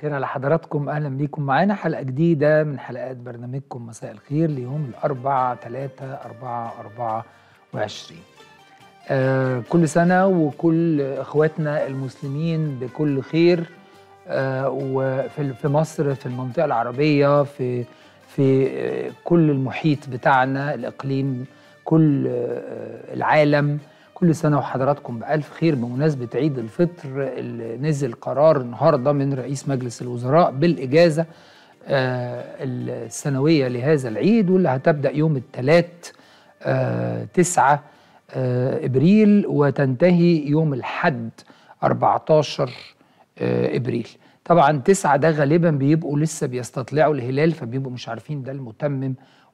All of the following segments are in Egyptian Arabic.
الخير على حضراتكم اهلا بيكم معانا حلقه جديده من حلقات برنامجكم مساء الخير ليوم الاربعاء 3 4 24 آه كل سنه وكل اخواتنا المسلمين بكل خير آه وفي في مصر في المنطقه العربيه في في آه كل المحيط بتاعنا الاقليم كل آه العالم كل سنة وحضراتكم بألف خير بمناسبة عيد الفطر اللي نزل قرار النهاردة من رئيس مجلس الوزراء بالإجازة السنوية لهذا العيد واللي هتبدأ يوم الثلاث تسعة إبريل وتنتهي يوم الحد 14 إبريل طبعا تسعة ده غالبا بيبقوا لسه بيستطلعوا الهلال فبيبقوا مش عارفين ده المتمم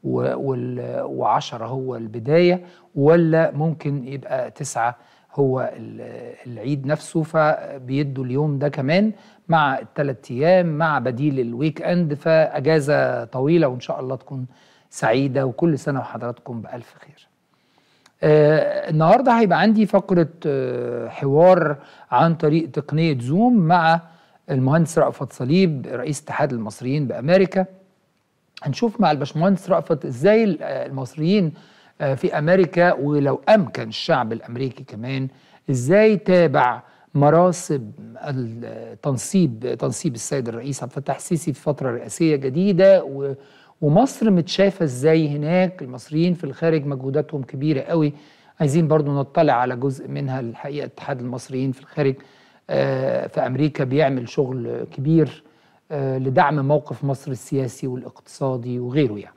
وعشرة هو البداية ولا ممكن يبقى تسعة هو العيد نفسه فبيدوا اليوم ده كمان مع الثلاث أيام مع بديل الويك أند فأجازة طويلة وإن شاء الله تكون سعيدة وكل سنة وحضراتكم بألف خير آه النهاردة هيبقى عندي فقرة آه حوار عن طريق تقنية زوم مع المهندس رأفت صليب رئيس اتحاد المصريين بأمريكا هنشوف مع الباشمهندس رأفت ازاي المصريين في امريكا ولو امكن الشعب الامريكي كمان ازاي تابع مراسم التنصيب تنصيب السيد الرئيس عبد الفتاح السيسي في فتره رئاسيه جديده ومصر متشافه ازاي هناك المصريين في الخارج مجهوداتهم كبيره قوي عايزين برضو نطلع على جزء منها الحقيقه اتحاد المصريين في الخارج في امريكا بيعمل شغل كبير لدعم موقف مصر السياسي والاقتصادي وغيره يعني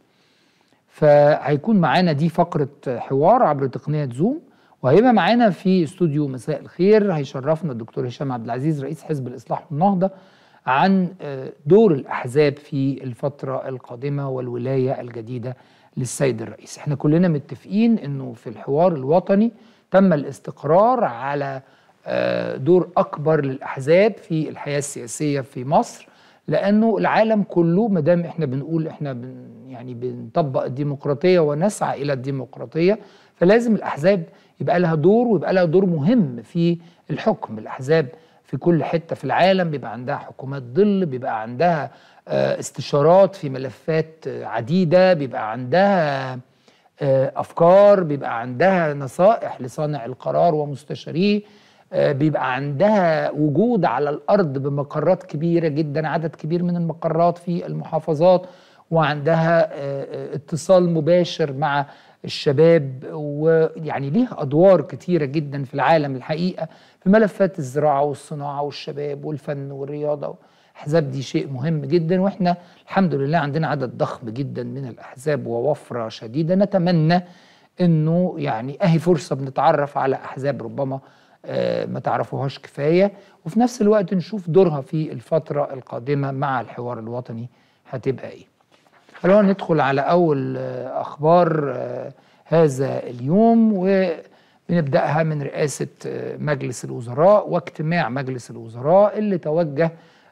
فهيكون معانا دي فقرة حوار عبر تقنية زوم وهيبقى معانا في استوديو مساء الخير هيشرفنا الدكتور هشام عبد العزيز رئيس حزب الإصلاح والنهضة عن دور الأحزاب في الفترة القادمة والولاية الجديدة للسيد الرئيس احنا كلنا متفقين انه في الحوار الوطني تم الاستقرار على دور أكبر للأحزاب في الحياة السياسية في مصر لانه العالم كله ما دام احنا بنقول احنا بن يعني بنطبق الديمقراطيه ونسعى الى الديمقراطيه فلازم الاحزاب يبقى لها دور ويبقى لها دور مهم في الحكم الاحزاب في كل حته في العالم بيبقى عندها حكومات ظل بيبقى عندها استشارات في ملفات عديده بيبقى عندها افكار بيبقى عندها نصائح لصانع القرار ومستشاريه بيبقى عندها وجود على الارض بمقرات كبيره جدا عدد كبير من المقرات في المحافظات وعندها اتصال مباشر مع الشباب ويعني ليها ادوار كتيره جدا في العالم الحقيقه في ملفات الزراعه والصناعه والشباب والفن والرياضه الاحزاب دي شيء مهم جدا واحنا الحمد لله عندنا عدد ضخم جدا من الاحزاب ووفره شديده نتمنى انه يعني اهي فرصه بنتعرف على احزاب ربما ما تعرفوهاش كفاية وفي نفس الوقت نشوف دورها في الفترة القادمة مع الحوار الوطني هتبقى ايه خلونا ندخل على أول أخبار هذا اليوم وبنبدأها من رئاسة مجلس الوزراء واجتماع مجلس الوزراء اللي توجه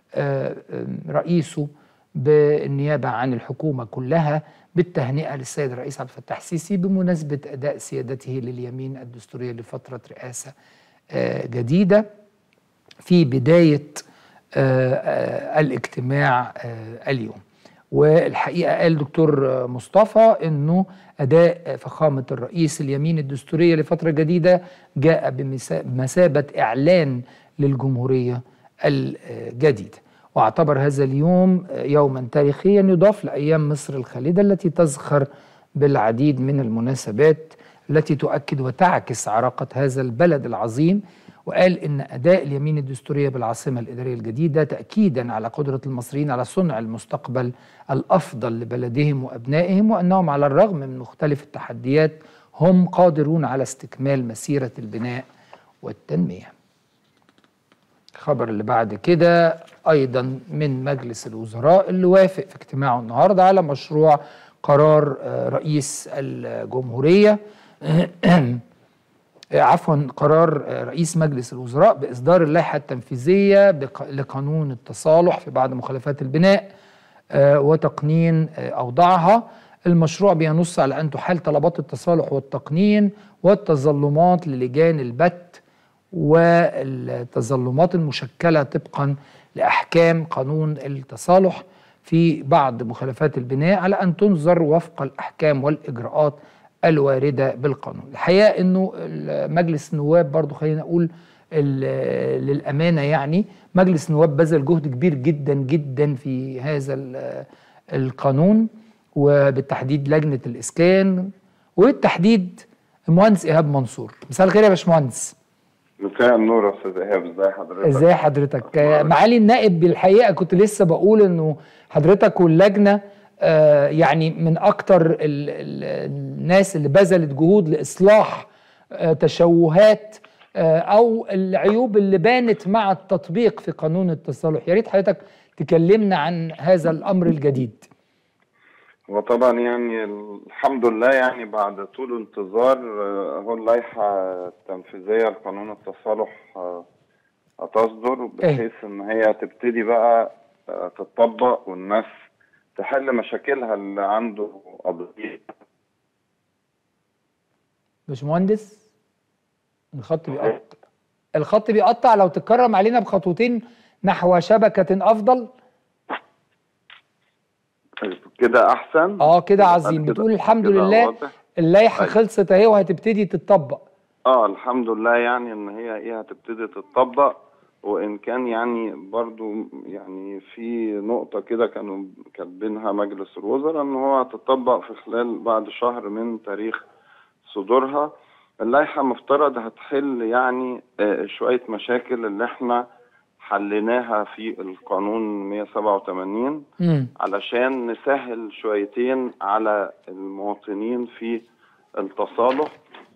رئيسه بالنيابة عن الحكومة كلها بالتهنئة للسيد الرئيس عبد الفتاح السيسي بمناسبة أداء سيادته لليمين الدستورية لفترة رئاسة جديدة في بداية الاجتماع اليوم والحقيقة قال دكتور مصطفى أنه أداء فخامة الرئيس اليمين الدستورية لفترة جديدة جاء بمثابة إعلان للجمهورية الجديدة واعتبر هذا اليوم يوما تاريخيا يضاف لأيام مصر الخالدة التي تزخر بالعديد من المناسبات التي تؤكد وتعكس عراقة هذا البلد العظيم وقال إن أداء اليمين الدستورية بالعاصمة الإدارية الجديدة تأكيدا على قدرة المصريين على صنع المستقبل الأفضل لبلدهم وأبنائهم وأنهم على الرغم من مختلف التحديات هم قادرون على استكمال مسيرة البناء والتنمية الخبر اللي بعد كده أيضا من مجلس الوزراء اللي وافق في اجتماعه النهاردة على مشروع قرار رئيس الجمهورية عفوا قرار رئيس مجلس الوزراء بإصدار اللائحة التنفيذية لقانون التصالح في بعض مخالفات البناء وتقنين أوضاعها المشروع بينص على أن تحال طلبات التصالح والتقنين والتظلمات للجان البت والتظلمات المشكله طبقا لاحكام قانون التصالح في بعض مخالفات البناء على ان تنظر وفق الاحكام والاجراءات الوارده بالقانون. الحقيقه انه مجلس النواب برضو خلينا نقول للامانه يعني مجلس النواب بذل جهد كبير جدا جدا في هذا القانون وبالتحديد لجنه الاسكان وبالتحديد المهندس ايهاب منصور مساء الخير يا باشمهندس مساء النور يا استاذ ايهاب ازي حضرتك ازي حضرتك معالي النائب بالحقيقه كنت لسه بقول انه حضرتك واللجنه آه يعني من اكتر الناس اللي بذلت جهود لاصلاح آه تشوهات آه او العيوب اللي بانت مع التطبيق في قانون التصالح يا ريت حضرتك تكلمنا عن هذا الامر الجديد وطبعا يعني الحمد لله يعني بعد طول انتظار اهو اللائحة التنفيذية لقانون التصالح هتصدر بحيث ان هي تبتدي بقى تطبق والناس تحل مشاكلها اللي عنده قضية باشمهندس الخط بيقطع الخط بيقطع لو تتكرم علينا بخطوتين نحو شبكة أفضل كده احسن اه كده عظيم بتقول الحمد لله اللائحه خلصت اهي وهتبتدي تتطبق اه الحمد لله يعني ان هي ايه هتبتدي تتطبق وان كان يعني برضو يعني في نقطه كده كانوا كاتبينها مجلس الوزراء ان هو هتطبق في خلال بعد شهر من تاريخ صدورها اللائحه مفترض هتحل يعني آه شويه مشاكل اللي احنا حليناها في القانون 187 م. علشان نسهل شويتين على المواطنين في التصالح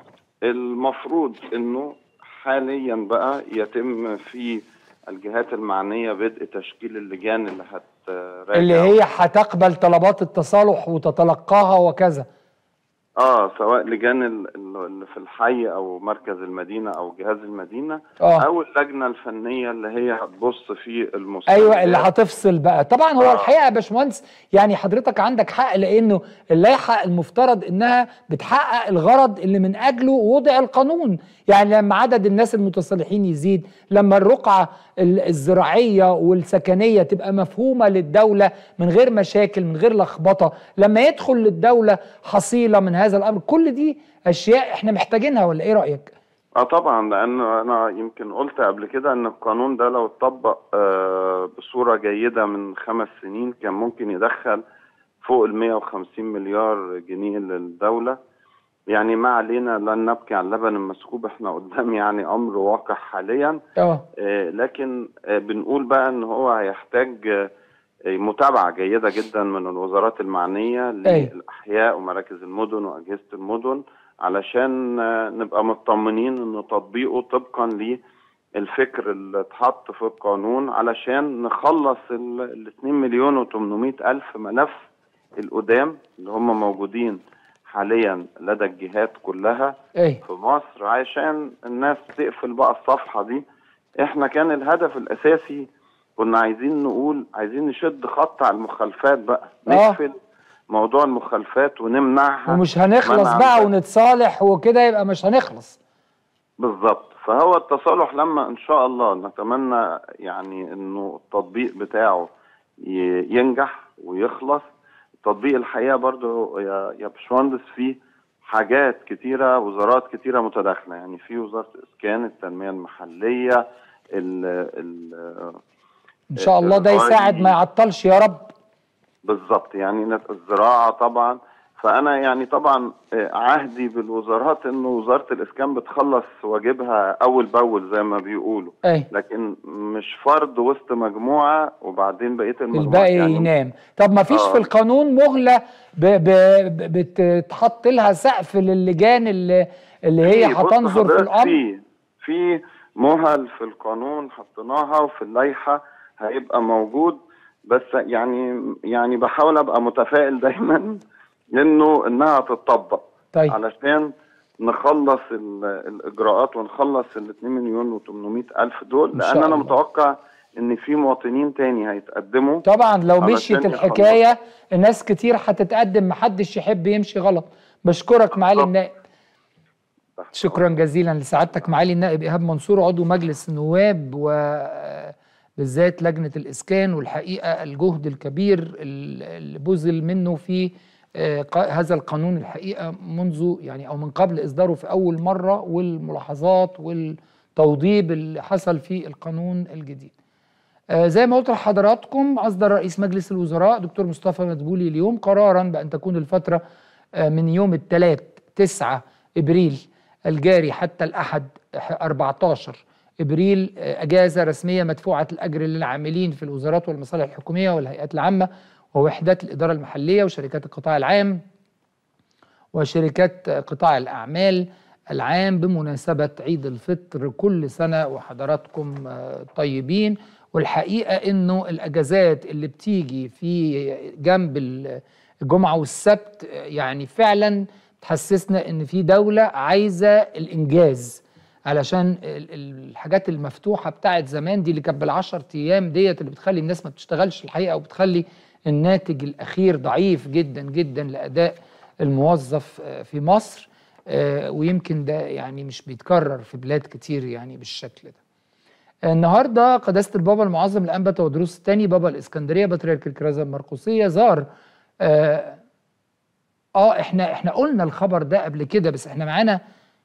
المفروض انه حاليا بقى يتم في الجهات المعنية بدء تشكيل اللجان اللي هتراجع اللي هي هتقبل طلبات التصالح وتتلقاها وكذا اه سواء لجان اللي في الحي او مركز المدينه او جهاز المدينه آه. او اللجنه الفنيه اللي هي هتبص في المستندات ايوه اللي هتفصل بقى طبعا هو آه. الحقيقه يا باشمهندس يعني حضرتك عندك حق لانه اللائحه المفترض انها بتحقق الغرض اللي من اجله وضع القانون يعني لما عدد الناس المتصالحين يزيد لما الرقعه الزراعيه والسكنيه تبقى مفهومه للدوله من غير مشاكل من غير لخبطه لما يدخل للدوله حصيله من هذا الامر كل دي اشياء احنا محتاجينها ولا ايه رايك اه طبعا لان انا يمكن قلت قبل كده ان القانون ده لو اتطبق آه بصوره جيده من خمس سنين كان ممكن يدخل فوق ال 150 مليار جنيه للدوله يعني ما علينا لن نبكي على اللبن المسكوب احنا قدام يعني امر واقع حاليا اه لكن آه بنقول بقى ان هو هيحتاج آه متابعه جيده جدا من الوزارات المعنيه للاحياء ومراكز المدن واجهزه المدن علشان آه نبقى مطمنين ان تطبيقه طبقا للفكر اللي اتحط في القانون علشان نخلص ال 2 مليون و800 الف ملف القدام اللي هم موجودين حاليا لدى الجهات كلها أي. في مصر عشان الناس تقفل بقى الصفحه دي احنا كان الهدف الاساسي كنا عايزين نقول عايزين نشد خط على المخالفات بقى نقفل موضوع المخالفات ونمنعها ومش هنخلص بقى ونتصالح وكده يبقى مش هنخلص بالظبط فهو التصالح لما ان شاء الله نتمنى يعني انه التطبيق بتاعه ينجح ويخلص تطبيق الحقيقه برضو يا يا باشمهندس فيه حاجات كتيره وزارات كتيره متداخله يعني في وزاره اسكان التنميه المحليه ال ال ان شاء الله ده يساعد ما يعطلش يا رب بالظبط يعني الزراعه طبعا فانا يعني طبعا عهدي بالوزارات انه وزاره الاسكان بتخلص واجبها اول باول زي ما بيقولوا أي. لكن مش فرض وسط مجموعه وبعدين بقيه المجموعه الباقي يعني ينام طب ما فيش آه. في القانون مهله بتتحط لها سقف للجان اللي اللي هي هتنظر في الامر في في مهل في القانون حطيناها وفي اللائحه هيبقى موجود بس يعني يعني بحاول ابقى متفائل دايما انه انها تتطبق طيب. علشان نخلص الاجراءات ونخلص ال 2 مليون و800 الف دول لان انا متوقع ان في مواطنين تاني هيتقدموا طبعا لو مشيت الحكايه الناس كتير هتتقدم محدش يحب يمشي غلط بشكرك معالي النائب تحت شكرا جزيلا لسعادتك معالي النائب ايهاب منصور عضو مجلس النواب وبالذات لجنه الاسكان والحقيقه الجهد الكبير اللي بذل منه في آه، ق- هذا القانون الحقيقه منذ يعني او من قبل اصداره في اول مره والملاحظات والتوضيب اللي حصل في القانون الجديد. آه، زي ما قلت لحضراتكم اصدر رئيس مجلس الوزراء دكتور مصطفى مدبولي اليوم قرارا بان تكون الفتره آه، من يوم الثلاث 9 ابريل الجاري حتى الاحد 14 ابريل آه، اجازه رسميه مدفوعه الاجر للعاملين في الوزارات والمصالح الحكوميه والهيئات العامه ووحدات الاداره المحليه وشركات القطاع العام وشركات قطاع الأعمال العام بمناسبة عيد الفطر كل سنة وحضراتكم آه، طيبين والحقيقة إنه الأجازات اللي بتيجي في جنب الجمعة والسبت آه، يعني فعلا تحسسنا إن في دولة عايزة الإنجاز علشان ال- ال- الحاجات المفتوحة بتاعت زمان دي اللي كانت بالعشر أيام ديت اللي بتخلي الناس ما بتشتغلش الحقيقة وبتخلي الناتج الأخير ضعيف جدا جدا لأداء الموظف آه، في مصر آه، ويمكن ده يعني مش بيتكرر في بلاد كتير يعني بالشكل ده النهارده قداسه البابا المعظم الانبا تودروس الثاني بابا الاسكندريه بطريرك الكرازه المرقسيه زار اه, آه احنا احنا قلنا الخبر ده قبل كده بس احنا معانا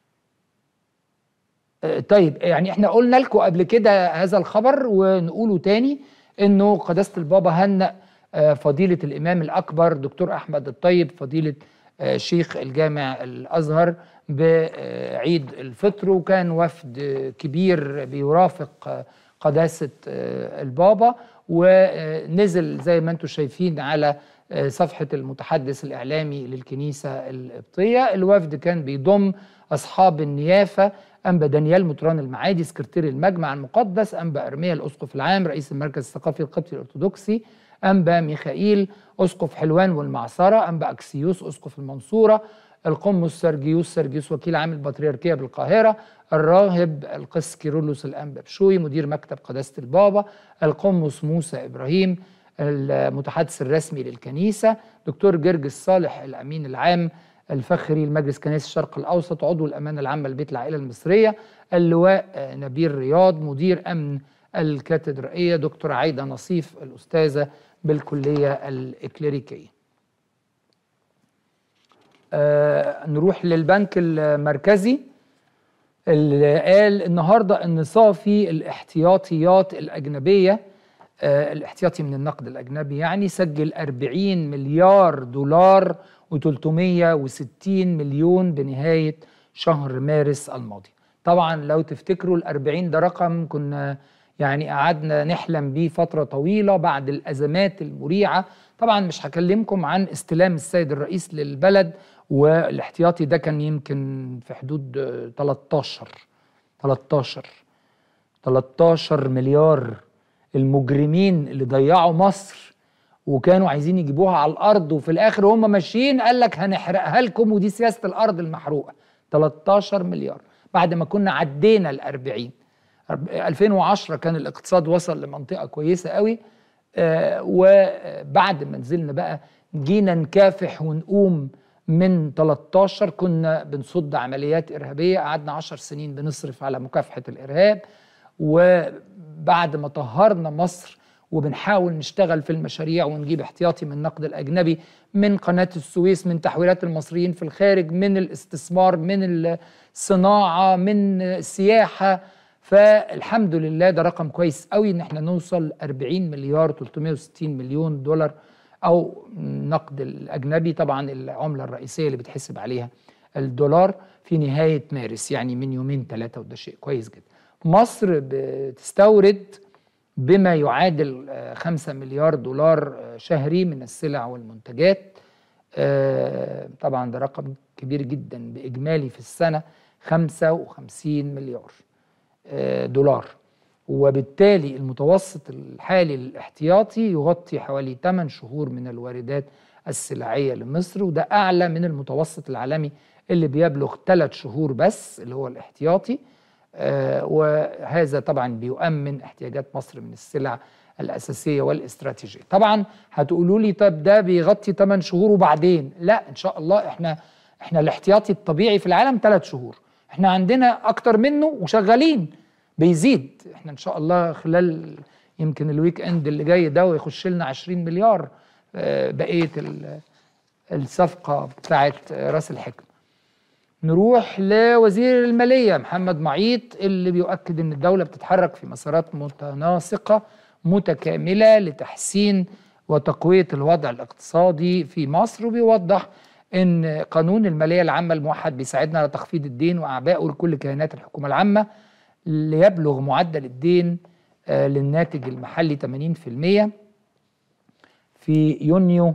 آه، طيب يعني احنا قلنا لكم قبل كده هذا الخبر ونقوله تاني انه قداسه البابا هنأ آه، فضيله الامام الاكبر دكتور احمد الطيب فضيله آه، شيخ الجامع الازهر بعيد الفطر وكان وفد آه، كبير بيرافق آه، قداسه آه، البابا ونزل زي ما انتم شايفين على آه، صفحه المتحدث الاعلامي للكنيسه القبطيه الوفد كان بيضم اصحاب النيافه انبا دانيال مطران المعادي سكرتير المجمع المقدس انبا ارميا الاسقف العام رئيس المركز الثقافي القبطي الارثوذكسي انبا ميخائيل اسقف حلوان والمعصره انبا اكسيوس اسقف المنصوره القمص سرجيوس سرجيوس وكيل عام البطريركيه بالقاهره الراهب القس كيرلس الانبا بشوي مدير مكتب قداسه البابا القمص موسى ابراهيم المتحدث الرسمي للكنيسه دكتور جرجس صالح الامين العام الفخري لمجلس كنائس الشرق الاوسط عضو الامانه العامه لبيت العائله المصريه اللواء آه، نبيل رياض مدير امن الكاتدرائيه دكتور عايده نصيف الاستاذه بالكليه الاكليريكيه. آه نروح للبنك المركزي اللي قال النهارده ان صافي الاحتياطيات الاجنبيه آه الاحتياطي من النقد الاجنبي يعني سجل 40 مليار دولار و360 مليون بنهايه شهر مارس الماضي. طبعا لو تفتكروا ال 40 ده رقم كنا يعني قعدنا نحلم بيه فتره طويله بعد الازمات المريعه طبعا مش هكلمكم عن استلام السيد الرئيس للبلد والاحتياطي ده كان يمكن في حدود آه، 13 13 13 مليار المجرمين اللي ضيعوا مصر وكانوا عايزين يجيبوها على الارض وفي الاخر هم ماشيين قال لك هنحرقها لكم ودي سياسه الارض المحروقه 13 مليار بعد ما كنا عدينا ال 40 2010 كان الاقتصاد وصل لمنطقه كويسه قوي آه وبعد ما نزلنا بقى جينا نكافح ونقوم من 13 كنا بنصد عمليات ارهابيه قعدنا 10 سنين بنصرف على مكافحه الارهاب وبعد ما طهرنا مصر وبنحاول نشتغل في المشاريع ونجيب احتياطي من النقد الاجنبي من قناه السويس من تحويلات المصريين في الخارج من الاستثمار من الصناعه من السياحه فالحمد لله ده رقم كويس قوي ان احنا نوصل 40 مليار 360 مليون دولار او النقد الاجنبي طبعا العمله الرئيسيه اللي بتحسب عليها الدولار في نهايه مارس يعني من يومين ثلاثه وده شيء كويس جدا. مصر بتستورد بما يعادل 5 مليار دولار شهري من السلع والمنتجات طبعا ده رقم كبير جدا باجمالي في السنه 55 مليار دولار وبالتالي المتوسط الحالي للاحتياطي يغطي حوالي 8 شهور من الواردات السلعيه لمصر وده اعلى من المتوسط العالمي اللي بيبلغ 3 شهور بس اللي هو الاحتياطي آه وهذا طبعا بيؤمن احتياجات مصر من السلع الاساسيه والاستراتيجيه. طبعا هتقولوا لي طب ده بيغطي 8 شهور وبعدين لا ان شاء الله احنا احنا الاحتياطي الطبيعي في العالم 3 شهور. احنا عندنا اكتر منه وشغالين بيزيد احنا ان شاء الله خلال يمكن الويك اند اللي جاي ده ويخش لنا 20 مليار آه، بقيه ال- الصفقه بتاعت راس الحكمه نروح لوزير المالية محمد معيط اللي بيؤكد أن الدولة بتتحرك في مسارات متناسقة متكاملة لتحسين وتقوية الوضع الاقتصادي في مصر وبيوضح أن قانون المالية العامة الموحد بيساعدنا على تخفيض الدين وأعبائه لكل كيانات الحكومة العامة ليبلغ معدل الدين آه، للناتج المحلي 80% في يونيو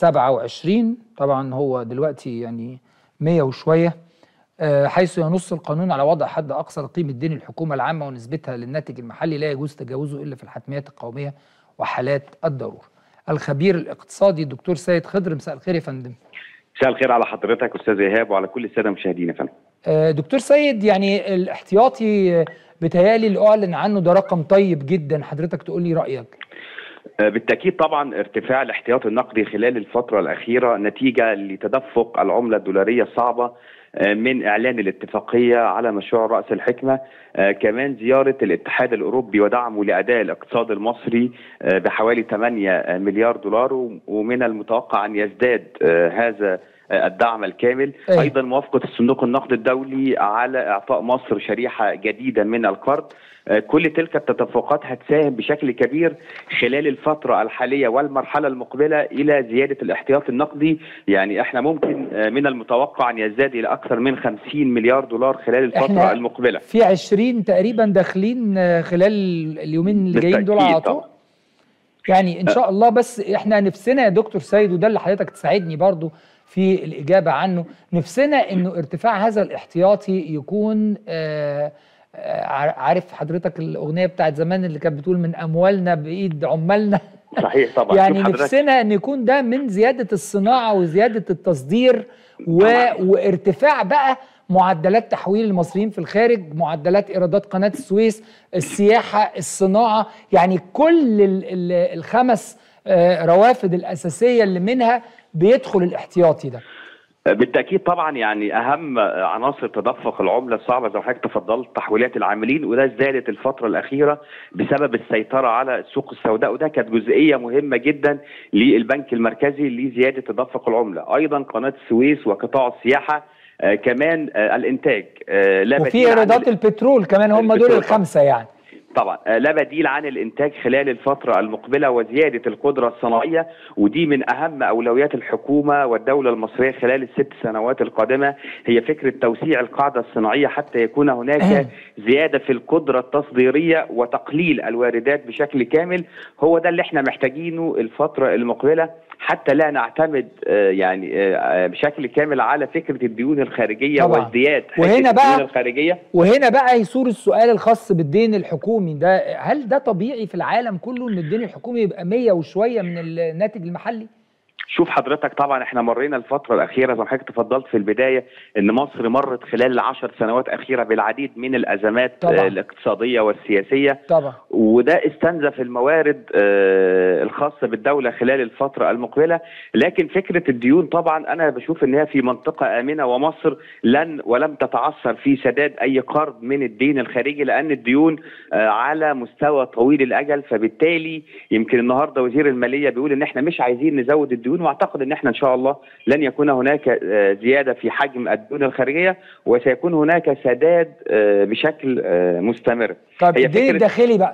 27 طبعا هو دلوقتي يعني 100 وشويه آه، حيث ينص القانون على وضع حد اقصى لقيمه دين الحكومه العامه ونسبتها للناتج المحلي لا يجوز تجاوزه الا في الحتميات القوميه وحالات الضروره. الخبير الاقتصادي الدكتور سيد خضر مساء الخير يا فندم. مساء الخير على حضرتك استاذ ايهاب وعلى كل الساده المشاهدين يا فندم آه، دكتور سيد يعني الاحتياطي آه، بتهيألي اللي اعلن عنه ده رقم طيب جدا حضرتك تقول لي رايك. آه، بالتاكيد طبعا ارتفاع الاحتياط النقدي خلال الفتره الاخيره نتيجه لتدفق العمله الدولاريه الصعبه آه، من اعلان الاتفاقيه على مشروع راس الحكمه آه، كمان زياره الاتحاد الاوروبي ودعمه لاداء الاقتصاد المصري آه، بحوالي 8 مليار دولار و- ومن المتوقع ان يزداد آه، هذا آه، الدعم الكامل أيوة. ايضا موافقه الصندوق النقد الدولي على اعطاء مصر شريحه جديده من القرض آه، كل تلك التدفقات هتساهم بشكل كبير خلال الفترة الحالية والمرحلة المقبلة إلى زيادة الاحتياط النقدي يعني احنا ممكن آه، من المتوقع أن يزداد إلى أكثر من 50 مليار دولار خلال الفترة إحنا المقبلة في 20 تقريبا داخلين آه، خلال اليومين اللي جايين دول على بالتأكيد طول. طبعاً. يعني ان شاء الله بس احنا نفسنا يا دكتور سيد وده اللي حضرتك تساعدني برضو في الاجابه عنه نفسنا انه ارتفاع هذا الاحتياطي يكون آه آه، عارف حضرتك الاغنيه بتاعت زمان اللي كانت بتقول من اموالنا بايد عمالنا صحيح طبعا يعني شوف حضرتك- نفسنا ان يكون ده من زياده الصناعه وزياده التصدير و... طبعاً. وارتفاع بقى معدلات تحويل المصريين في الخارج معدلات ايرادات قناه السويس السياحه الصناعه يعني كل ال... ال... الخمس آه، روافد الاساسيه اللي منها بيدخل الاحتياطي ده بالتاكيد طبعا يعني اهم عناصر تدفق العمله الصعبه زي ما حضرتك تفضلت تحويلات العاملين وده ازدادت الفتره الاخيره بسبب السيطره على السوق السوداء وده كانت جزئيه مهمه جدا للبنك المركزي لزياده تدفق العمله ايضا قناه السويس وقطاع السياحه آه كمان آه الانتاج آه لا بديل وفي عن ايرادات البترول كمان هم دول البترول الخمسه يعني طبعا آه، لا بديل عن الانتاج خلال الفتره المقبله وزياده القدره الصناعيه ودي من اهم اولويات الحكومه والدوله المصريه خلال الست سنوات القادمه هي فكره توسيع القاعده الصناعيه حتى يكون هناك زياده في القدره التصديريه وتقليل الواردات بشكل كامل هو ده اللي احنا محتاجينه الفتره المقبله حتى لا نعتمد آه، يعني آه، بشكل كامل على فكره الديون الخارجيه طبعاً. وازدياد حجة وهنا بقى- الديون الخارجيه وهنا بقى يثور السؤال الخاص بالدين الحكومي ده هل ده طبيعي في العالم كله ان الدين الحكومي يبقى 100 وشويه من الناتج المحلي؟ شوف حضرتك طبعا احنا مرينا الفترة الأخيرة زي ما حضرتك تفضلت في البداية إن مصر مرت خلال العشر سنوات أخيرة بالعديد من الأزمات طبعاً. آه، الاقتصادية والسياسية طبعا وده استنزف الموارد آه، الخاصة بالدولة خلال الفترة المقبلة لكن فكرة الديون طبعا أنا بشوف إن هي في منطقة آمنة ومصر لن ولم تتعثر في سداد أي قرض من الدين الخارجي لأن الديون آه، على مستوى طويل الأجل فبالتالي يمكن النهاردة وزير المالية بيقول إن إحنا مش عايزين نزود الديون واعتقد إن إحنا إن شاء الله لن يكون هناك آه، زيادة في حجم الديون الخارجية وسيكون هناك سداد آه، بشكل آه، مستمر طب هي الدين فكرة- الداخلي بقى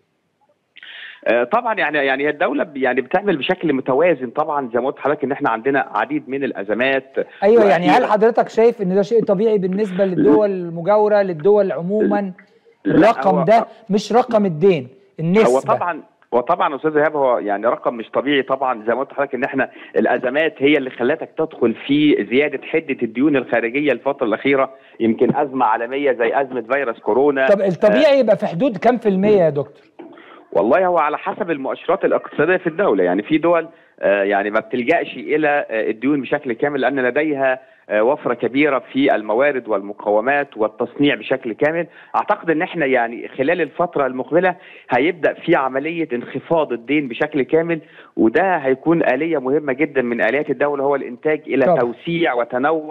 آه، طبعا يعني يعني هي الدوله ب- يعني بتعمل بشكل متوازن طبعا زي ما قلت لحضرتك ان احنا عندنا عديد من الازمات ايوه يعني هل وأخيراً- حضرتك شايف ان ده شيء طبيعي بالنسبه للدول المجاوره للدول عموما لا، الرقم هو- ده مش رقم الدين النسبه هو طبعا وطبعا استاذ ايهاب هو يعني رقم مش طبيعي طبعا زي ما قلت لحضرتك ان احنا الازمات هي اللي خلتك تدخل في زياده حده الديون الخارجيه الفتره الاخيره يمكن ازمه عالميه زي ازمه فيروس كورونا طب الطبيعي يبقى في حدود كام في المية يا دكتور؟ والله هو على حسب المؤشرات الاقتصاديه في الدوله يعني في دول آه، يعني ما بتلجاش الى آه، الديون بشكل كامل لان لديها آه، وفره كبيره في الموارد والمقومات والتصنيع بشكل كامل اعتقد ان احنا يعني خلال الفتره المقبله هيبدا في عمليه انخفاض الدين بشكل كامل وده هيكون اليه مهمه جدا من اليات الدوله هو الانتاج الى طبعا. توسيع وتنوع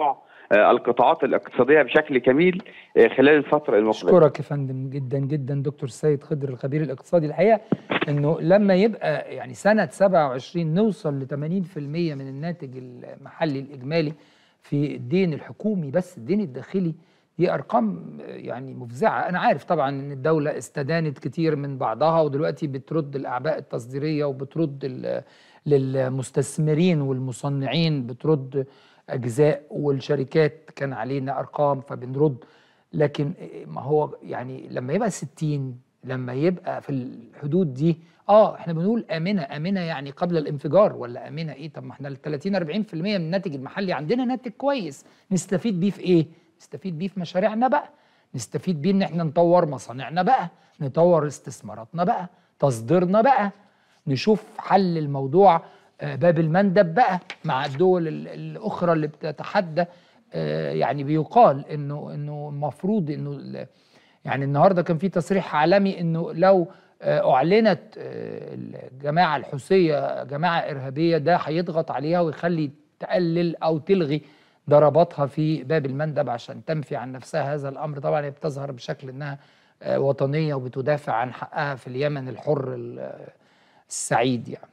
آه، القطاعات الاقتصاديه بشكل كميل آه، خلال الفتره المقبله اشكرك يا فندم جدا جدا دكتور سيد خضر الخبير الاقتصادي الحقيقه انه لما يبقى يعني سنه 27 نوصل ل 80% من الناتج المحلي الاجمالي في الدين الحكومي بس الدين الداخلي دي ارقام يعني مفزعه انا عارف طبعا ان الدوله استدانت كتير من بعضها ودلوقتي بترد الاعباء التصديريه وبترد ال- للمستثمرين والمصنعين بترد اجزاء والشركات كان علينا ارقام فبنرد لكن ما هو يعني لما يبقى 60 لما يبقى في الحدود دي اه احنا بنقول امنه امنه يعني قبل الانفجار ولا امنه ايه طب ما احنا ال 30 40% من الناتج المحلي عندنا ناتج كويس نستفيد بيه في ايه؟ نستفيد بيه في مشاريعنا بقى نستفيد بيه ان احنا نطور مصانعنا بقى نطور استثماراتنا بقى تصديرنا بقى نشوف حل الموضوع آه، باب المندب بقى مع الدول ال- الاخرى اللي بتتحدى آه، يعني بيقال انه انه المفروض انه ال- يعني النهارده كان في تصريح عالمي انه لو آه، اعلنت آه، الجماعه الحوثيه جماعه ارهابيه ده هيضغط عليها ويخلي تقلل او تلغي ضرباتها في باب المندب عشان تنفي عن نفسها هذا الامر طبعا هي بتظهر بشكل انها آه، وطنيه وبتدافع عن حقها في اليمن الحر ال- السعيد يعني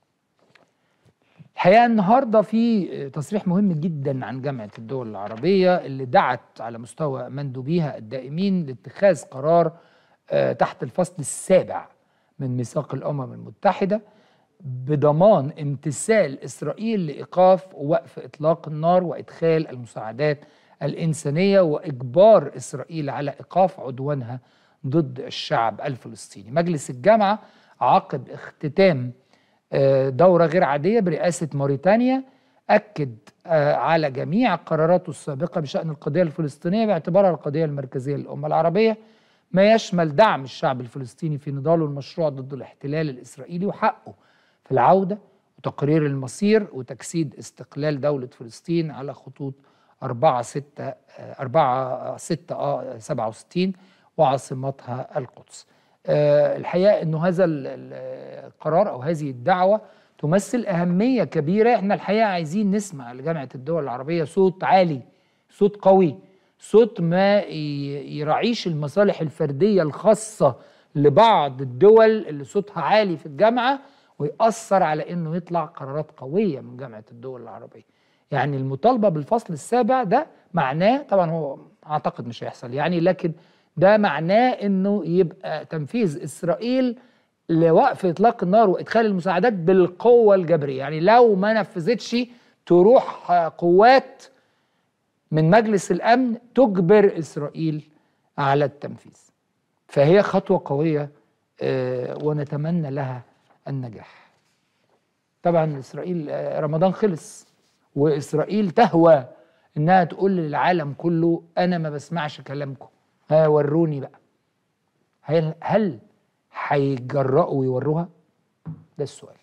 الحقيقه النهارده في تصريح مهم جدا عن جامعه الدول العربيه اللي دعت على مستوى مندوبيها الدائمين لاتخاذ قرار آه، تحت الفصل السابع من ميثاق الامم المتحده بضمان امتثال اسرائيل لايقاف ووقف اطلاق النار وادخال المساعدات الانسانيه واجبار اسرائيل على ايقاف عدوانها ضد الشعب الفلسطيني. مجلس الجامعه عقب اختتام آه، دورة غير عادية برئاسة موريتانيا أكد آه، على جميع قراراته السابقة بشأن القضية الفلسطينية باعتبارها القضية المركزية للأمة العربية ما يشمل دعم الشعب الفلسطيني في نضاله المشروع ضد الاحتلال الإسرائيلي وحقه في العودة وتقرير المصير وتجسيد استقلال دولة فلسطين على خطوط 4 6 4 6 67 وعاصمتها القدس. آه، الحقيقه انه هذا ال- ال- القرار او هذه الدعوه تمثل اهميه كبيره احنا الحقيقه عايزين نسمع لجامعه الدول العربيه صوت عالي صوت قوي صوت ما ي- يراعيش المصالح الفرديه الخاصه لبعض الدول اللي صوتها عالي في الجامعه ويأثر على انه يطلع قرارات قويه من جامعه الدول العربيه يعني المطالبه بالفصل السابع ده معناه طبعا هو اعتقد مش هيحصل يعني لكن ده معناه انه يبقى تنفيذ اسرائيل لوقف اطلاق النار وادخال المساعدات بالقوه الجبريه يعني لو ما نفذتش تروح آه، قوات من مجلس الامن تجبر اسرائيل على التنفيذ فهي خطوه قويه آه، ونتمنى لها النجاح طبعا اسرائيل آه، رمضان خلص واسرائيل تهوى انها تقول للعالم كله انا ما بسمعش كلامكم ها وروني بقى هل هل هيجرأوا ويوروها ده السؤال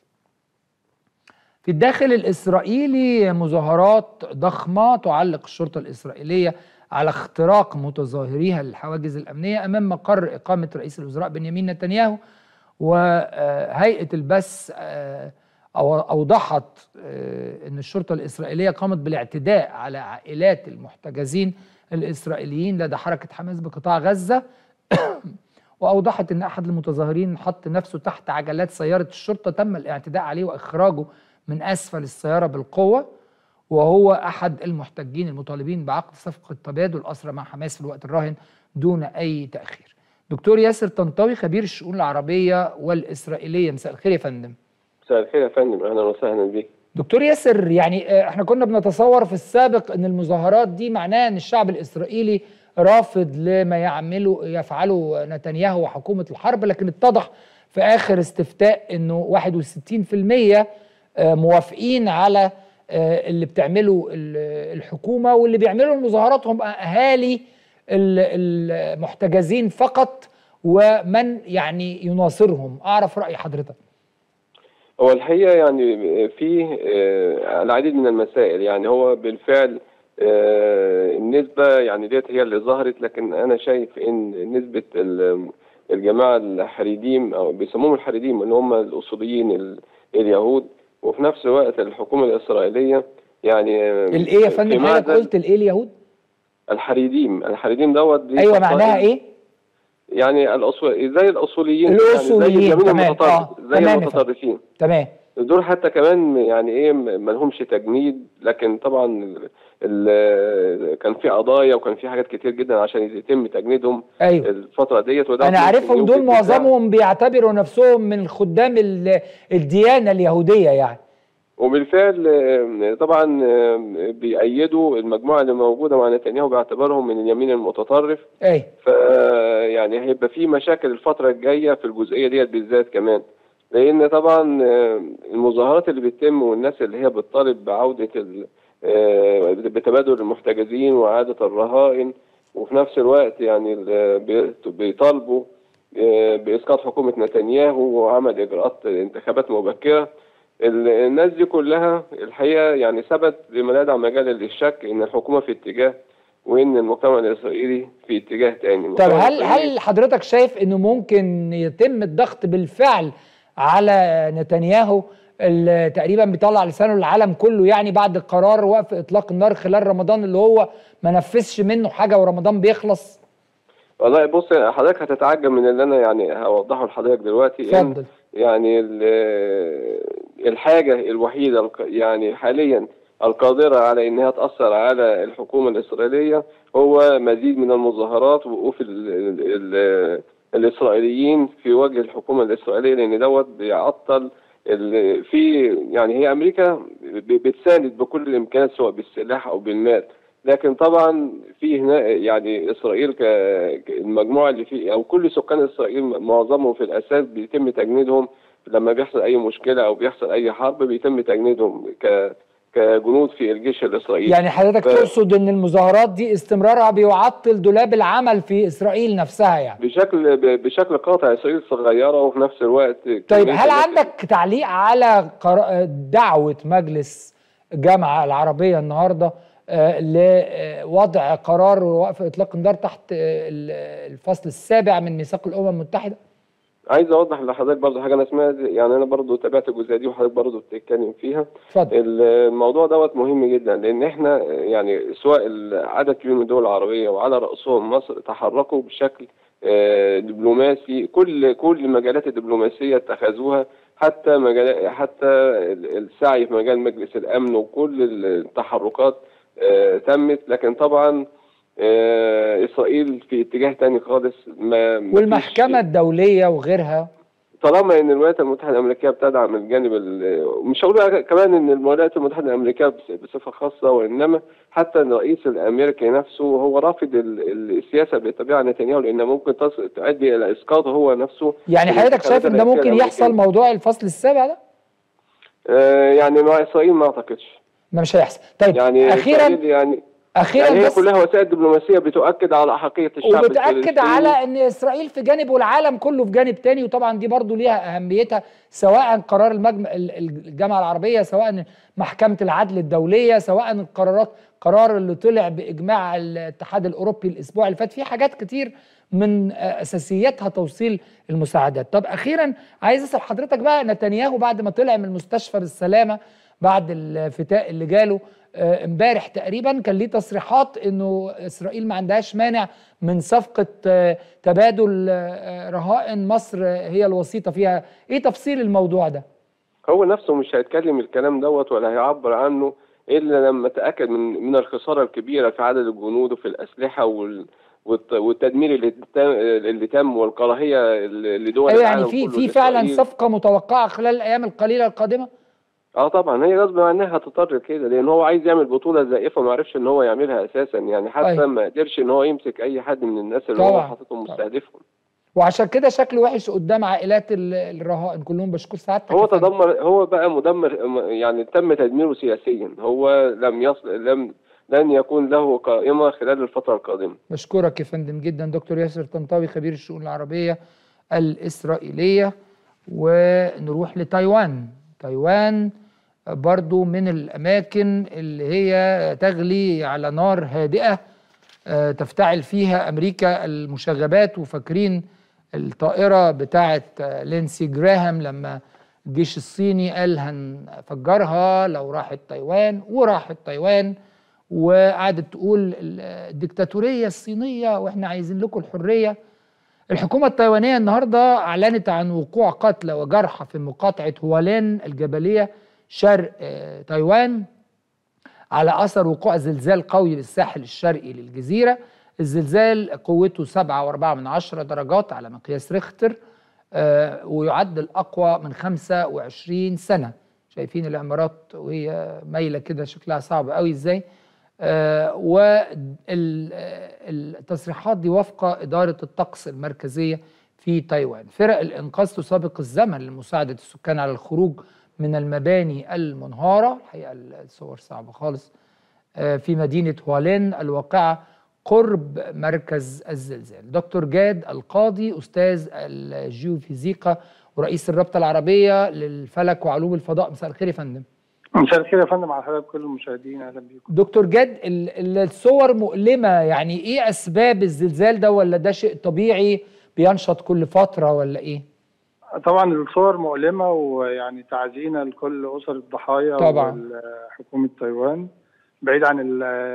في الداخل الإسرائيلي مظاهرات ضخمة تعلق الشرطة الإسرائيلية على اختراق متظاهريها للحواجز الأمنية أمام مقر إقامة رئيس الوزراء بنيامين نتنياهو وهيئة البث آه، أو- أوضحت آه، أن الشرطة الإسرائيلية قامت بالاعتداء على عائلات المحتجزين الإسرائيليين لدى حركة حماس بقطاع غزة وأوضحت أن أحد المتظاهرين حط نفسه تحت عجلات سيارة الشرطة تم الاعتداء عليه وإخراجه من أسفل السيارة بالقوة وهو أحد المحتجين المطالبين بعقد صفقة تبادل أسرى مع حماس في الوقت الراهن دون أي تأخير دكتور ياسر طنطاوي خبير الشؤون العربية والإسرائيلية مساء الخير يا فندم مساء الخير يا فندم اهلا وسهلا بك دكتور ياسر يعني آه، احنا كنا بنتصور في السابق ان المظاهرات دي معناها ان الشعب الاسرائيلي رافض لما يعمله يفعله نتنياهو وحكومه الحرب لكن اتضح في اخر استفتاء انه 61% آه، موافقين على آه، اللي بتعمله ال- الحكومه واللي بيعملوا المظاهرات هم اهالي ال- المحتجزين فقط ومن يعني يناصرهم اعرف راي حضرتك هو الحقيقه يعني في آه، العديد من المسائل يعني هو بالفعل آه، النسبه يعني ديت هي اللي ظهرت لكن انا شايف ان نسبه ال- الجماعه الحريديم او بيسموهم الحريديم اللي هم الاصوليين ال- اليهود وفي نفس الوقت الحكومه الاسرائيليه يعني الايه يا في فندم حضرتك معزل قلت الايه اليهود الحريديم الحريديم دوت دي ايوه فصائل معناها ايه يعني الأصول زي الأصوليين يعني الأصوليين، زي اليمين تمام، المتطرف آه، زي تمام يا المتطرفين تمام دول حتى كمان يعني ايه ما لهمش تجنيد لكن طبعا ال ال كان في قضايا وكان في حاجات كتير جدا عشان يتم تجنيدهم ايوه الفتره ديت وده انا ممكن عارفهم يوجد دول بتاع- معظمهم بيعتبروا نفسهم من خدام ال- الديانه اليهوديه يعني وبالفعل آه، طبعا آه، بيأيدوا المجموعه اللي موجوده مع نتنياهو باعتبارهم من اليمين المتطرف ايه ف يعني هيبقى في مشاكل الفترة الجاية في الجزئية ديت بالذات كمان لأن طبعا آه، المظاهرات اللي بتتم والناس اللي هي بتطالب بعودة ال- آه، بتبادل المحتجزين وإعادة الرهائن وفي نفس الوقت يعني ال- بي- بيطالبوا آه، بإسقاط حكومة نتنياهو وعمل إجراءات انتخابات مبكرة ال- الناس دي كلها الحقيقة يعني ثبت لما لا يدع مجال للشك إن الحكومة في اتجاه وان المجتمع الاسرائيلي في اتجاه تاني طب المجتمع هل الإسرائيلي- هل حضرتك شايف انه ممكن يتم الضغط بالفعل على نتنياهو اللي تقريبا بيطلع لسانه للعالم كله يعني بعد قرار وقف اطلاق النار خلال رمضان اللي هو ما نفذش منه حاجه ورمضان بيخلص والله بص حضرتك هتتعجب من اللي انا يعني هوضحه لحضرتك دلوقتي إن اتفضل يعني ال- الحاجه الوحيده الق- يعني حاليا القادره على انها تاثر على الحكومه الاسرائيليه هو مزيد من المظاهرات ووقوف ال ال ال الاسرائيليين في وجه الحكومه الاسرائيليه لان دوت بيعطل ال- في يعني هي امريكا ب- بتساند بكل الامكانيات سواء بالسلاح او بالمال لكن طبعا في هنا يعني اسرائيل ك ك- المجموعه اللي في او كل سكان اسرائيل معظمهم في الاساس بيتم تجنيدهم لما بيحصل اي مشكله او بيحصل اي حرب بيتم تجنيدهم ك كجنود في الجيش الاسرائيلي يعني حضرتك ف- تقصد ان المظاهرات دي استمرارها بيعطل دولاب العمل في اسرائيل نفسها يعني بشكل ب- بشكل قاطع اسرائيل صغيره وفي نفس الوقت طيب كمية هل الناس- عندك تعليق على قرا- دعوة مجلس الجامعة العربية النهاردة آه، لوضع قرار وقف إطلاق النار تحت آه، ال- الفصل السابع من ميثاق الأمم المتحدة عايز اوضح لحضرتك برضه حاجه انا سمعت يعني انا برضه تابعت الجزئيه دي وحضرتك برضه بتتكلم فيها اتفضل الموضوع دوت مهم جدا لان احنا يعني سواء عدد كبير من الدول العربيه وعلى راسهم مصر تحركوا بشكل آه، دبلوماسي كل كل المجالات الدبلوماسيه اتخذوها حتى مجال حتى السعي في مجال مجلس الامن وكل التحركات آه، تمت لكن طبعا آه، اسرائيل في اتجاه تاني خالص ما ما والمحكمة فيش- الدولية وغيرها طالما ان الولايات المتحده الامريكيه بتدعم الجانب ال- مش هقول بقى كمان ان الولايات المتحده الامريكيه بس- بصفه خاصه وانما حتى الرئيس الامريكي نفسه هو رافض ال- ال- السياسه اللي بيتبعها نتنياهو لانها ممكن تص- تؤدي الى اسقاطه هو نفسه يعني في حضرتك شايف ان ده الانتخابات ممكن يحصل الأمريكية. موضوع الفصل السابع ده؟ آه يعني مع اسرائيل ما اعتقدش ما مش هيحصل طيب يعني أخيرا إسرائيل يعني أخيرا يعني هي بس كلها وسائل دبلوماسيه بتؤكد على احقيه الشعب وبتأكد الفلسطيني. على ان اسرائيل في جانب والعالم كله في جانب تاني وطبعا دي برضو ليها اهميتها سواء قرار المجم... ال- ال- الجامعه العربيه سواء محكمه العدل الدوليه سواء القرارات قرار اللي طلع باجماع الاتحاد الاوروبي الاسبوع اللي فات في حاجات كتير من آه، اساسياتها توصيل المساعدات طب اخيرا عايز اسال حضرتك بقى نتنياهو بعد ما طلع من المستشفى بالسلامه بعد الفتاء اللي جاله آه، امبارح تقريبا كان ليه تصريحات انه اسرائيل ما عندهاش مانع من صفقه آه، تبادل آه، رهائن مصر آه، هي الوسيطه فيها ايه تفصيل الموضوع ده هو نفسه مش هيتكلم الكلام دوت ولا هيعبر عنه الا لما تاكد من من الخساره الكبيره في عدد الجنود وفي الاسلحه وال والت- والتدمير اللي تم اللي تم والكراهيه اللي دول ايوه يعني العالم في كله في فعلا لإسرائيل. صفقه متوقعه خلال الايام القليله القادمه اه طبعا هي غصب عنها هتضطر كده لان هو عايز يعمل بطوله زائفه ما عرفش ان هو يعملها اساسا يعني حتى أيوة. ما قدرش ان هو يمسك اي حد من الناس اللي طبعاً. هو حاططهم طبعاً. مستهدفهم وعشان كده شكله وحش قدام عائلات ال- الرهائن كلهم بشكر سعادتك هو يا فندم. تدمر هو بقى مدمر يعني تم تدميره سياسيا هو لم يصل لم لن يكون له قائمه خلال الفتره القادمه بشكرك يا فندم جدا دكتور ياسر طنطاوي خبير الشؤون العربية الإسرائيلية ونروح لتايوان تايوان برضو من الأماكن اللي هي تغلي على نار هادئة آه، تفتعل فيها أمريكا المشاغبات وفاكرين الطائرة بتاعة آه، لينسي جراهام لما الجيش الصيني قال هنفجرها لو راحت تايوان وراحت تايوان وقعدت تقول الدكتاتوريه الصينيه واحنا عايزين لكم الحريه الحكومه التايوانيه النهارده اعلنت عن وقوع قتلى وجرحى في مقاطعه هوالين الجبليه شرق آه، تايوان على اثر وقوع زلزال قوي بالساحل الشرقي للجزيره الزلزال قوته 7.4 من عشرة درجات على مقياس ريختر آه، ويعد الأقوى من 25 سنة شايفين العمارات وهي مايلة كده شكلها صعب قوي ازاي آه، والتصريحات دي وفق إدارة الطقس المركزية في تايوان فرق الإنقاذ تسابق الزمن لمساعدة السكان على الخروج من المباني المنهارة الحقيقة الصور صعبة خالص آه، في مدينة هوالين الواقعة قرب مركز الزلزال دكتور جاد القاضي أستاذ الجيوفيزيقا ورئيس الرابطة العربية للفلك وعلوم الفضاء مساء الخير يا فندم مساء الخير يا فندم على حضرتك كل المشاهدين اهلا بيكم دكتور جاد الصور مؤلمة يعني ايه اسباب الزلزال ده ولا ده شيء طبيعي بينشط كل فترة ولا ايه طبعا الصور مؤلمة ويعني تعزينا لكل أسر الضحايا طبعا وحكومة تايوان بعيد عن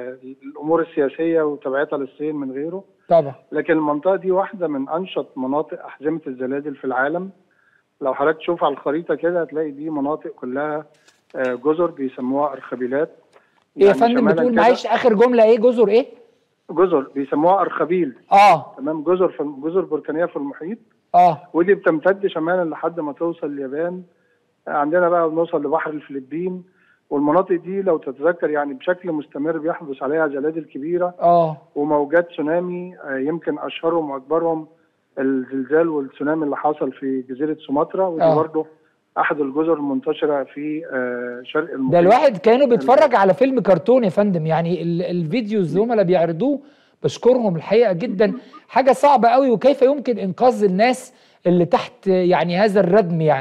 الامور السياسيه وتبعاتها للصين من غيره طبعا لكن المنطقه دي واحده من انشط مناطق احزمه الزلازل في العالم لو حضرتك تشوف على الخريطه كده هتلاقي دي مناطق كلها آه، جزر بيسموها ارخبيلات ايه يا يعني فندم بتقول معلش اخر جمله ايه جزر ايه جزر بيسموها ارخبيل اه تمام جزر في جزر بركانيه في المحيط اه ودي بتمتد شمالا لحد ما توصل اليابان عندنا بقى بنوصل لبحر الفلبين والمناطق دي لو تتذكر يعني بشكل مستمر بيحدث عليها زلازل كبيره اه وموجات تسونامي آه، يمكن اشهرهم واكبرهم الزلزال والتسونامي اللي حصل في جزيره سومطرة ودي آه. برضه احد الجزر المنتشره في آه، شرق المحيط ده الواحد كانوا بيتفرج على فيلم كرتون يا فندم يعني الفيديوز اللي بيعرضوه بشكرهم الحقيقه جدا حاجه صعبه قوي وكيف يمكن انقاذ الناس اللي تحت يعني هذا الردم يعني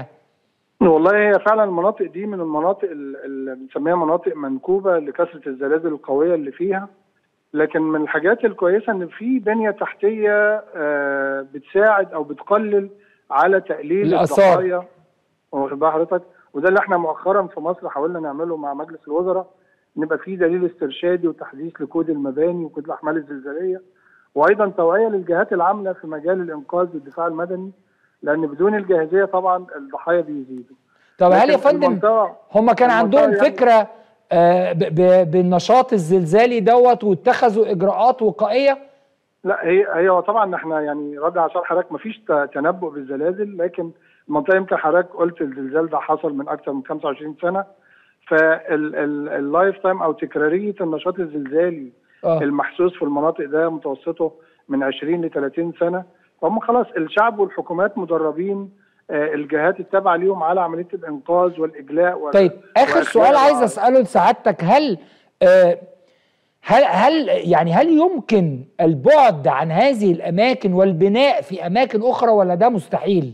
والله هي فعلا المناطق دي من المناطق اللي بنسميها مناطق منكوبه لكثره الزلازل القويه اللي فيها لكن من الحاجات الكويسه ان في بنيه تحتيه آه، بتساعد او بتقلل على تقليل الضحايا واخد بال حضرتك وده اللي احنا مؤخرا في مصر حاولنا نعمله مع مجلس الوزراء نبقى في دليل استرشادي وتحديث لكود المباني وكود الاحمال الزلزاليه وايضا توعيه للجهات العامله في مجال الانقاذ والدفاع المدني لان بدون الجاهزيه طبعا الضحايا بيزيدوا طب هل يا فندم هم كان عندهم يعني فكره آه بالنشاط الزلزالي دوت واتخذوا اجراءات وقائيه لا هي هي طبعا احنا يعني رد على سؤال حضرتك مفيش تنبؤ بالزلازل لكن المنطقه يمكن حضرتك قلت الزلزال ده حصل من اكثر من 25 سنه فاللايف تايم او تكراريه النشاط الزلزالي آه. المحسوس في المناطق ده متوسطه من 20 ل 30 سنه فهم خلاص الشعب والحكومات مدربين آه، الجهات التابعه ليهم على عمليه الانقاذ والاجلاء طيب اخر سؤال عايز اساله لسعادتك هل آه هل هل يعني هل يمكن البعد عن هذه الاماكن والبناء في اماكن اخرى ولا ده مستحيل؟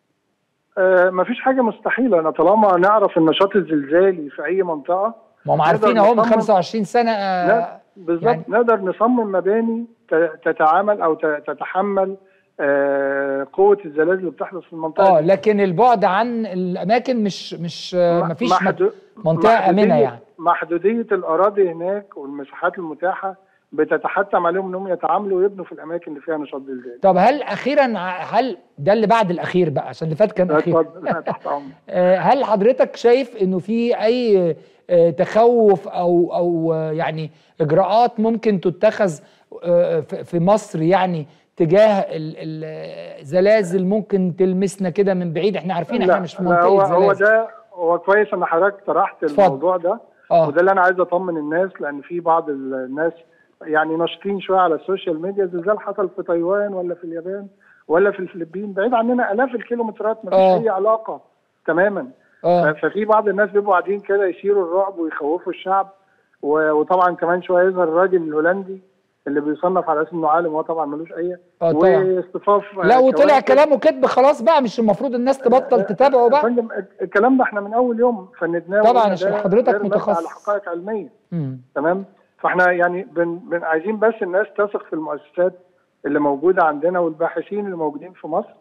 آه مفيش حاجه مستحيله انا طالما نعرف النشاط الزلزالي في اي منطقه ما هم عارفين اهو من 25 سنه آه بالظبط يعني نقدر نصمم مباني تتعامل او تتحمل آه، قوه الزلازل اللي بتحدث في المنطقه اه لكن البعد عن الاماكن مش مش ما فيش منطقه امنه يعني محدوديه الاراضي هناك والمساحات المتاحه بتتحتم عليهم انهم يتعاملوا ويبنوا في الاماكن اللي فيها نشاط زلزال. طب هل اخيرا هل ده اللي بعد الاخير بقى عشان اللي فات كان اخير آه، هل حضرتك شايف انه في اي آه، تخوف او او يعني اجراءات ممكن تتخذ في مصر يعني تجاه الزلازل ممكن تلمسنا كده من بعيد احنا عارفين احنا مش في منطقه هو زلازل هو ده هو كويس ان حضرتك طرحت الموضوع ده آه. وده اللي انا عايز اطمن الناس لان في بعض الناس يعني ناشطين شويه على السوشيال ميديا زلزال حصل في تايوان ولا في اليابان ولا في الفلبين بعيد عننا الاف الكيلومترات ما فيش آه. اي علاقه تماما آه. ففي بعض الناس بيبقوا قاعدين كده يثيروا الرعب ويخوفوا الشعب وطبعا كمان شويه يظهر الراجل الهولندي اللي بيصنف على اساس انه عالم هو طبعا ملوش اي اه واصطفاف لا وطلع كلامه كذب خلاص بقى مش المفروض الناس تبطل تتابعه بقى فندم الكلام ده احنا من اول يوم فندناه طبعا عشان حضرتك متخصص على حقائق علميه تمام فاحنا يعني بن بن عايزين بس الناس تثق في المؤسسات اللي موجوده عندنا والباحثين اللي موجودين في مصر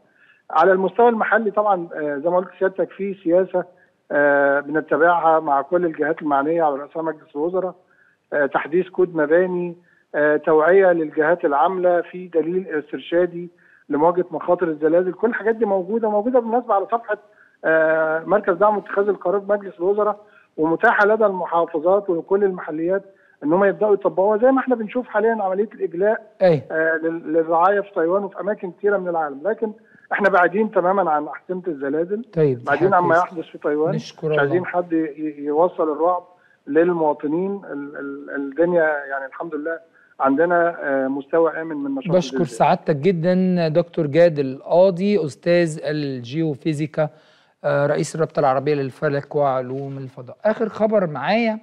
على المستوى المحلي طبعا آه، زي ما قلت سيادتك في سياسه آه، بنتبعها مع كل الجهات المعنيه على راسها مجلس الوزراء آه، تحديث كود مباني آه، توعيه للجهات العامله في دليل استرشادي لمواجهه مخاطر الزلازل كل الحاجات دي موجوده موجوده بالمناسبه على صفحه آه، مركز دعم اتخاذ القرار مجلس الوزراء ومتاحه لدى المحافظات وكل المحليات ان هم يبداوا يطبقوها زي ما احنا بنشوف حاليا عمليه الاجلاء ايوه آه، لل- للرعايه في تايوان وفي اماكن كثيره من العالم لكن احنا بعيدين تماما عن احزمه الزلازل طيب دي بعيدين حاجة عما كويسة. يحدث في تايوان نشكر مش الله. عايزين حد ي- ي- يوصل الرعب للمواطنين ال- ال- الدنيا يعني الحمد لله عندنا آه، مستوى امن من نشاط بشكر الزلزال. سعادتك جدا دكتور جاد القاضي استاذ الجيوفيزيكا آه، رئيس الرابطه العربيه للفلك وعلوم الفضاء اخر خبر معايا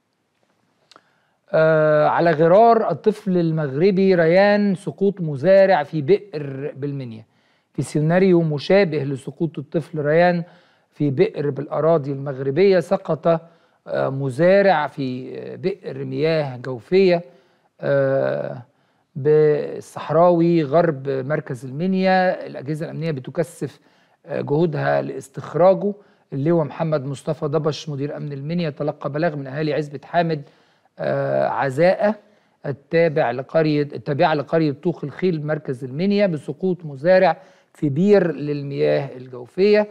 آه، على غرار الطفل المغربي ريان سقوط مزارع في بئر بالمنيا في سيناريو مشابه لسقوط الطفل ريان في بئر بالاراضي المغربيه سقط آه، مزارع في آه، بئر مياه جوفيه آه، بالصحراوي غرب مركز المنيا الأجهزة الأمنية بتكثف آه، جهودها لاستخراجه اللواء محمد مصطفى ضبش مدير أمن المنيا تلقى بلاغ من أهالي عزبة حامد آه، عزاءة التابع لقرية التابعة لقرية طوخ الخيل مركز المنيا بسقوط مزارع في بير للمياه الجوفية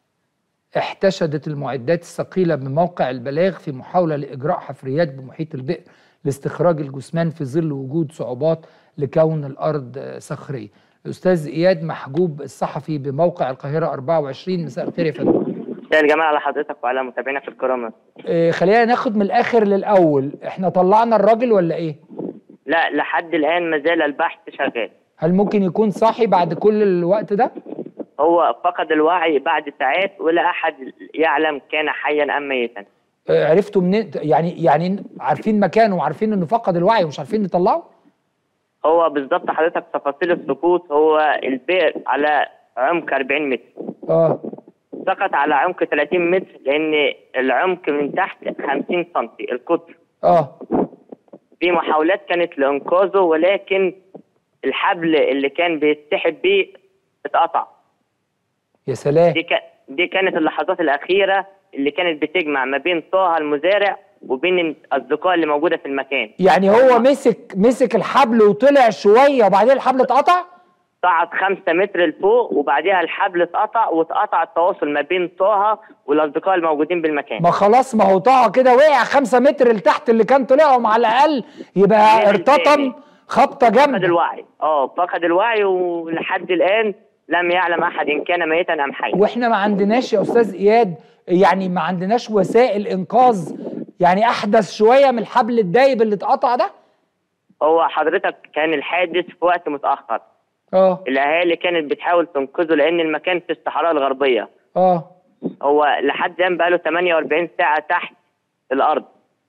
احتشدت المعدات الثقيلة بموقع البلاغ في محاولة لإجراء حفريات بمحيط البئر لاستخراج الجثمان في ظل وجود صعوبات لكون الأرض آه، صخرية الأستاذ إياد محجوب الصحفي بموقع القاهرة 24 مساء الخير يا فندم مساء الجمال على حضرتك وعلى متابعينك الكرام آه، خلينا ناخد من الآخر للأول احنا طلعنا الراجل ولا إيه؟ لا لحد الآن ما زال البحث شغال هل ممكن يكون صاحي بعد كل الوقت ده؟ هو فقد الوعي بعد ساعات ولا أحد يعلم كان حيا أم ميتا آه، عرفتوا منين يعني يعني عارفين مكانه وعارفين انه فقد الوعي ومش عارفين نطلعه؟ هو بالظبط حضرتك تفاصيل السقوط هو البئر على عمق 40 متر اه سقط على عمق 30 متر لأن العمق من تحت 50 سم القطر اه في محاولات كانت لإنقاذه ولكن الحبل اللي كان بيتسحب بيه اتقطع يا سلام دي, ك... دي كانت اللحظات الأخيرة اللي كانت بتجمع ما بين طه المزارع وبين الأصدقاء اللي موجودة في المكان يعني هو مسك مسك الحبل وطلع شويه وبعدين الحبل اتقطع صعد خمسة متر لفوق وبعدها الحبل اتقطع واتقطع التواصل ما بين طه والأصدقاء الموجودين بالمكان ما خلاص ما هو طه كده وقع خمسة متر لتحت اللي كان طلعهم على الاقل يبقى غير ارتطم التاني. خبطه فقد جامده الوعي اه فقد الوعي ولحد الآن لم يعلم أحد إن كان ميتا أم حيا واحنا ما عندناش يا استاذ اياد يعني ما عندناش وسائل انقاذ يعني احدث شويه من الحبل الدايب اللي اتقطع ده هو حضرتك كان الحادث في وقت متأخر اه الأهالي كانت بتحاول تنقذه لأن المكان في الصحراء الغربية اه هو لحد الآن بقاله 48 ساعة تحت الأرض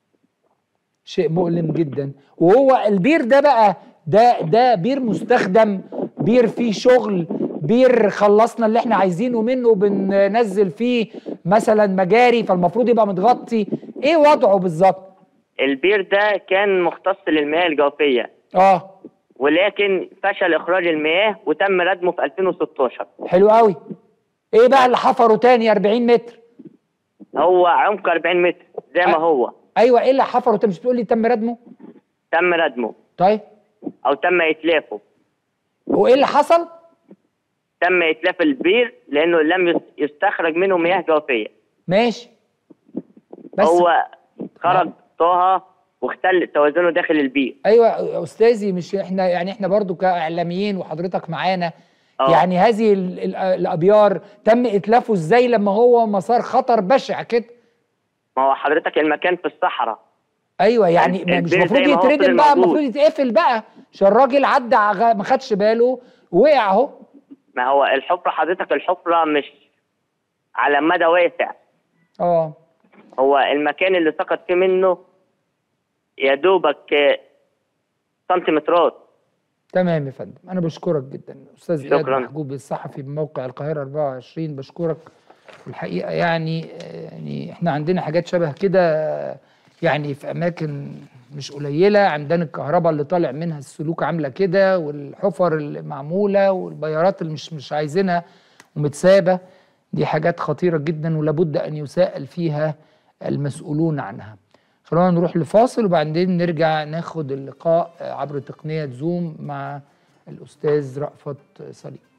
شيء مؤلم جدا وهو البير ده بقى ده ده بير مستخدم بير فيه شغل بير خلصنا اللي احنا عايزينه منه بننزل فيه مثلا مجاري فالمفروض يبقى متغطي ايه وضعه بالظبط البير ده كان مختص للمياه الجوفية اه ولكن فشل إخراج المياه وتم ردمه في 2016 حلو قوي ايه بقى اللي حفره تاني 40 متر هو عمق 40 متر زي ما أ- هو ايوه ايه اللي حفره انت مش بتقول لي تم ردمه تم ردمه طيب أو تم إتلافه وايه اللي حصل تم إتلاف البير لأنه لم يس- يستخرج منه مياه جوفية ماشي بس هو خرج طه واختل توازنه داخل البير ايوه يا استاذي مش احنا يعني احنا برضو كاعلاميين وحضرتك معانا آه. يعني هذه ال- ال- الابيار تم اتلافه ازاي لما هو مسار خطر بشع كده ما هو حضرتك المكان في الصحراء ايوه يعني البير مش المفروض زي ما هو يتردم فضل بقى موجود. المفروض يتقفل بقى عشان الراجل عدى ع- ما خدش باله وقع اهو ما هو الحفرة حضرتك الحفرة مش على مدى واسع اه هو المكان اللي سقط فيه منه يا دوبك آه، سنتيمترات تمام يا فندم انا بشكرك جدا استاذ اياد شكراً. محجوب الصحفي بموقع القاهره 24 بشكرك الحقيقه يعني يعني احنا عندنا حاجات شبه كده يعني في اماكن مش قليله عندنا الكهرباء اللي طالع منها السلوك عامله كده والحفر اللي معموله والبيارات اللي مش مش عايزينها ومتسابه دي حاجات خطيره جدا ولابد ان يساءل فيها المسؤولون عنها خلونا نروح لفاصل وبعدين نرجع ناخد اللقاء عبر تقنيه زوم مع الاستاذ رأفت صليب